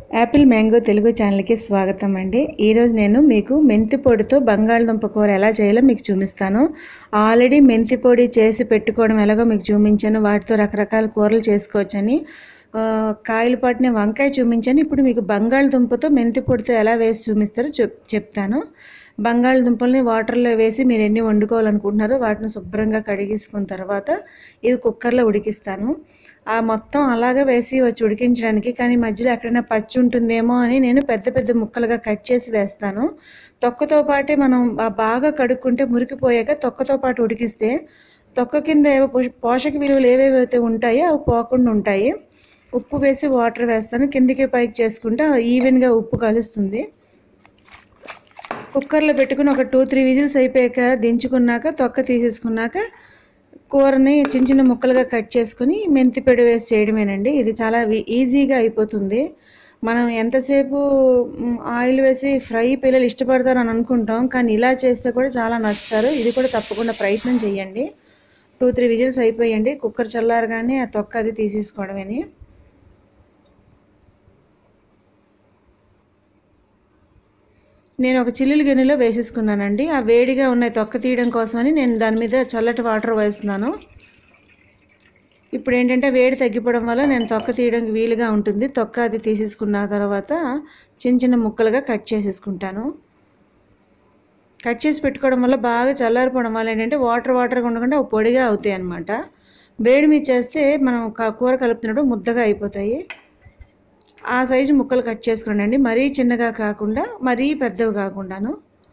Apple mango Telugu ఛానల్కి స్వాగతం అండి ఈరోజు నేను మీకు మెంతి పొడితో బంగాళదుంప కూర ఎలా చేయాలో మీకు చూపిస్తాను ఆల్రెడీ మెంతి పొడి చేసి పెట్టుకోవడం ఎలాగో మీకు చూపించాను వాటితో రకరకాల కూరలు చేసుకోవచ్చని ఆ, కాయలు పట్టిన వంకాయ చూపించాను ఇప్పుడు మీకు బంగాళదుంపతో మెంతి పొడితో ఎలా వేసి చూపిస్తారో చెప్ చెప్తాను బంగాళదుంపల్ని వాటర్లో వేసి మీరు ఎన్ని వండుకోవాలనుకుంటున్నారో వాటిని శుభ్రంగా కడిగేసుకున్న తర్వాత ఇవి కుక్కర్లో ఉడికిస్తాను ఆ మొత్తం అలాగే వేసి వచ్చి ఉడికించడానికి కానీ మధ్యలో ఎక్కడైనా పచ్చి ఉంటుందేమో అని నేను పెద్ద పెద్ద ముక్కలుగా కట్ చేసి వేస్తాను తొక్కతో పాటే మనం బా- బాగా కడుక్కుంటే మురికిపోయాక తొక్కతో పాటు ఉడికిస్తే తొక్క కింద ఏవో పోష- పోషక విలువలు ఏవేవైతే ఉంటాయో అవి పోకుండా ఉంటాయి ఉప్పు వేసి వాటర్ వేస్తాను కిందికి పైకి చేసుకుంటే ఈవెన్గా ఉప్పు కలుస్తుంది కుక్కర్లో పెట్టుకుని ఒక టూ త్రీ విజిల్స్ అయిపోయాక దించుకున్నాక తొక్క తీసేసుకున్నాక కూరని చిన్న చిన్న ముక్కలుగా కట్ చేసుకుని మెంతి పొడి వేసి చేయడమేనండి ఇది చాలా వి- ఈజీగా అయిపోతుంది మనం ఎంతసేపు మ్, ఆయిల్ వేసి ఫ్రై పిల్లలు ఇష్టపడతారు అని అనుకుంటాం కానీ ఇలా చేస్తే కూడా చాలా నచ్చుతారు ఇది కూడా తప్పకుండా ప్రయత్నం చేయండి టూ త్రీ విజిల్స్ అయిపోయండి కుక్కర్ చల్లారగానే ఆ తొక్క అది తీసేసుకోవడమేని నేను ఒక చిల్లులు గిన్నెలో వేసేసుకున్నానండి ఆ వేడిగా ఉన్న తొక్క తీయడం కోసమని నేను దాని మీద చల్లటి వాటర్ వేస్తున్నాను ఇప్పుడు ఏంటంటే వేడి తగ్గిపోవడం వల్ల నేను తొక్క తీయడానికి వీలుగా ఉంటుంది తొక్క అది తీసేసుకున్న తర్వాత చిన్న చిన్న ముక్కలుగా కట్ చేసేసుకుంటాను కట్ చేసి పెట్టుకోవడం వల్ల బాగా చల్లారిపోవడం వల్ల ఏంటంటే వాటర్ వాటర్గా ఉండకుండా అవి పొడిగా అవుతాయి అన్నమాట వేడి మీద చేస్తే మనం క- కూర కలుపుతున్నప్పుడు ముద్దగా అయిపోతాయి ఆ సైజు ముక్కలు కట్ చేసుకోండి మరీ చిన్నగా కాకుండా మరీ పెద్దవి కాకుండాను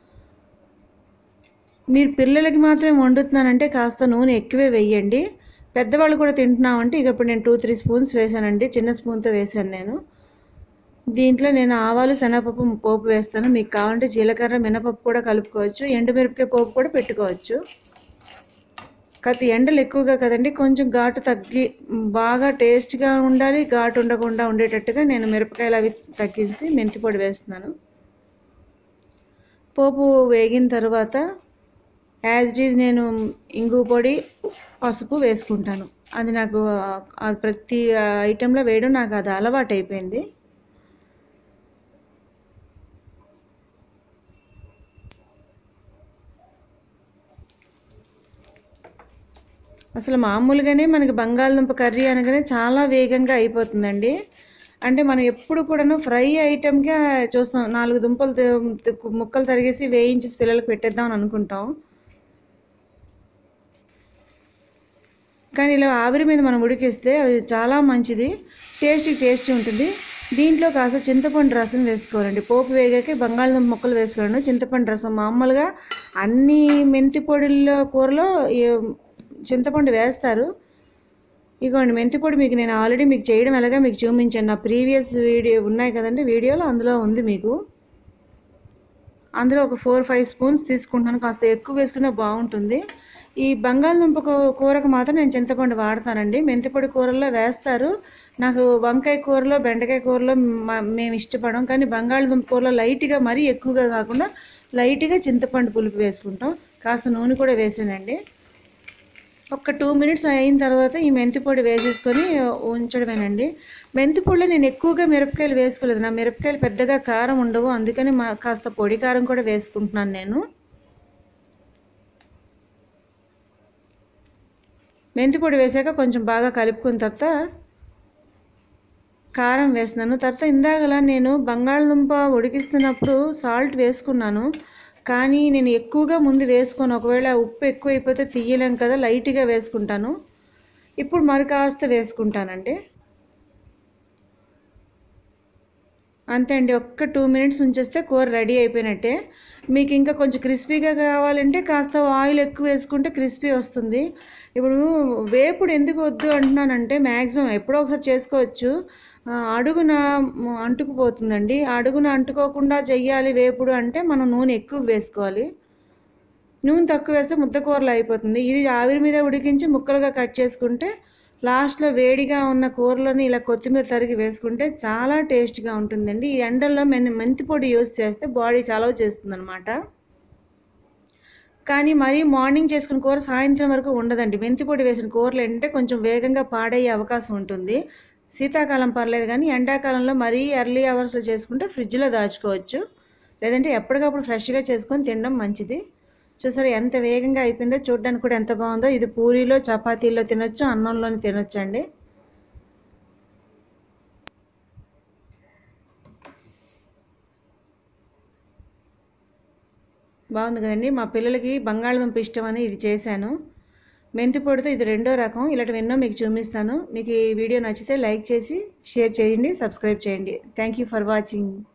మీరు పిల్లలకి మాత్రమే వండుతున్నానంటే కాస్త నూనె ఎక్కువే వేయండి పెద్దవాళ్ళు కూడా తింటున్నామంటే ఇక ఇప్పుడు నేను టూ త్రీ స్పూన్స్ వేసానండి చిన్న స్పూన్తో వేసాను నేను దీంట్లో నేను ఆవాలు శనగపప్పు పోపు వేస్తాను మీకు కావాలంటే జీలకర్ర మినపప్పు కూడా కలుపుకోవచ్చు ఎండుమిరపకాయ పోపు కూడా పెట్టుకోవచ్చు కాకపోతే ఎండలు ఎక్కువగా కదండి కొంచెం ఘాటు తగ్గి బాగా టేస్ట్గా ఉండాలి ఘాటు ఉండకుండా ఉండేటట్టుగా నేను మిరపకాయలు అవి తగ్గించి మెంతి పొడి వేస్తున్నాను పోపు వేగిన తర్వాత యాజ్ ఇట్ ఈజ్ నేను ఇంగు పొడి పసుపు వేసుకుంటాను అది నాకు ఆ ప్రతి ఐటెంలో వేయడం నాకు అది అలవాటు అయిపోయింది అసలు మామూలుగానే మనకి బంగాళదుంప కర్రీ అనగానే చాలా వేగంగా అయిపోతుందండి అంటే మనం ఎప్పుడు కూడాను ఫ్రై ఐటెంగా చూస్తాం నాలుగు దుంపలు త- త- ముక్కలు తరిగేసి వేయించేసి పిల్లలకు పెట్టేద్దాం అని అనుకుంటాం కానీ ఇలా ఆవిరి మీద మనం ఉడికిస్తే అది చాలా మంచిది టేస్టీ టేస్టీ ఉంటుంది దీంట్లో కాస్త చింతపండు రసం వేసుకోవాలండి పోపు వేగాక బంగాళదుంప ముక్కలు వేసుకోండి చింతపండు రసం మామూలుగా అన్ని మెంతి పొడిల్లో కూరలో ఈ చింతపండు వేస్తారు ఇగోండి మెంతి పొడి మీకు నేను ఆల్రెడీ మీకు చేయడం ఎలాగా మీకు చూపించాను నా ప్రీవియస్ వీడియో ఉన్నాయి కదండి వీడియోలో అందులో ఉంది మీకు అందులో ఒక ఫోర్ ఫైవ్ స్పూన్స్ తీసుకుంటున్నాను కాస్త ఎక్కువ వేసుకున్నా బాగుంటుంది ఈ బంగాళదుంప కూ- కూరకు మాత్రం నేను చింతపండు వాడతానండి మెంతిపొడి కూరల్లో వేస్తారు నాకు వంకాయ కూరలో బెండకాయ కూరలో మ- మేము ఇష్టపడం కానీ బంగాళదుంప కూరలో లైట్గా మరీ ఎక్కువగా కాకుండా లైట్గా చింతపండు పులుపు వేసుకుంటాం కాస్త నూనె కూడా వేసానండి ఒక టూ మినిట్స్ అయిన తర్వాత ఈ మెంతి పొడి వేసేసుకొని ఉంచడమేనండి మెంతి పొడిలో నేను ఎక్కువగా మిరపకాయలు వేసుకోలేదు నా మిరపకాయలు పెద్దగా కారం ఉండవు అందుకని మా కాస్త పొడి కారం కూడా వేసుకుంటున్నాను నేను మెంతి పొడి వేసాక కొంచెం బాగా కలుపుకున్న తర్వాత కారం వేస్తున్నాను తర్వాత ఇందాకలా నేను బంగాళదుంప ఉడికిస్తున్నప్పుడు సాల్ట్ వేసుకున్నాను కానీ నేను ఎక్కువగా ముందు వేసుకొని ఒకవేళ ఉప్పు ఎక్కువ అయిపోతే తీయలేం కదా లైట్గా వేసుకుంటాను ఇప్పుడు మరి కాస్త వేసుకుంటానండి అంతే అండి ఒక్క టూ మినిట్స్ ఉంచేస్తే కూర రెడీ అయిపోయినట్టే మీకు ఇంకా కొంచెం క్రిస్పీగా కావాలంటే కాస్త ఆయిల్ ఎక్కువ వేసుకుంటే క్రిస్పీ వస్తుంది ఇప్పుడు వేపుడు ఎందుకు వద్దు అంటున్నానంటే మ్యాక్సిమం ఎప్పుడో ఒకసారి చేసుకోవచ్చు ఆ, అడుగున మ్, అంటుకుపోతుందండి అడుగున అంటుకోకుండా చెయ్యాలి వేపుడు అంటే మనం నూనె ఎక్కువ వేసుకోవాలి నూనె తక్కువ వేస్తే ముద్ద కూరలు అయిపోతుంది ఇది ఆవిరి మీద ఉడికించి ముక్కలుగా కట్ చేసుకుంటే లాస్ట్లో వేడిగా ఉన్న కూరలోని ఇలా కొత్తిమీర తరిగి వేసుకుంటే చాలా టేస్ట్గా ఉంటుందండి ఈ ఎండల్లో మెన్ మెంతి పొడి యూస్ చేస్తే బాడీ చలవ చేస్తుంది అనమాట కానీ మరీ మార్నింగ్ చేసుకున్న కూర సాయంత్రం వరకు ఉండదండి మెంతి పొడి వేసిన కూరలు ఏంటంటే కొంచెం వేగంగా పాడయ్యే అవకాశం ఉంటుంది శీతాకాలం పర్లేదు కానీ ఎండాకాలంలో మరీ ఎర్లీ అవర్స్లో చేసుకుంటే ఫ్రిడ్జ్లో దాచుకోవచ్చు లేదంటే ఎప్పటికప్పుడు ఫ్రెష్గా చేసుకొని తినడం మంచిది చూసారా ఎంత వేగంగా అయిపోయిందో చూడడానికి కూడా ఎంత బాగుందో ఇది పూరీలో చపాతీలో తినొచ్చు అన్నంలోని తినొచ్చు అండి బాగుంది కదండి మా పిల్లలకి బంగాళదుంప ఇష్టం అని ఇది చేశాను మెంతి పొడితో ఇది రెండో రకం ఇలాంటివి ఎన్నో మీకు చూపిస్తాను మీకు ఈ వీడియో నచ్చితే లైక్ చేసి షేర్ చేయండి సబ్స్క్రైబ్ చేయండి థ్యాంక్ యూ ఫర్ వాచింగ్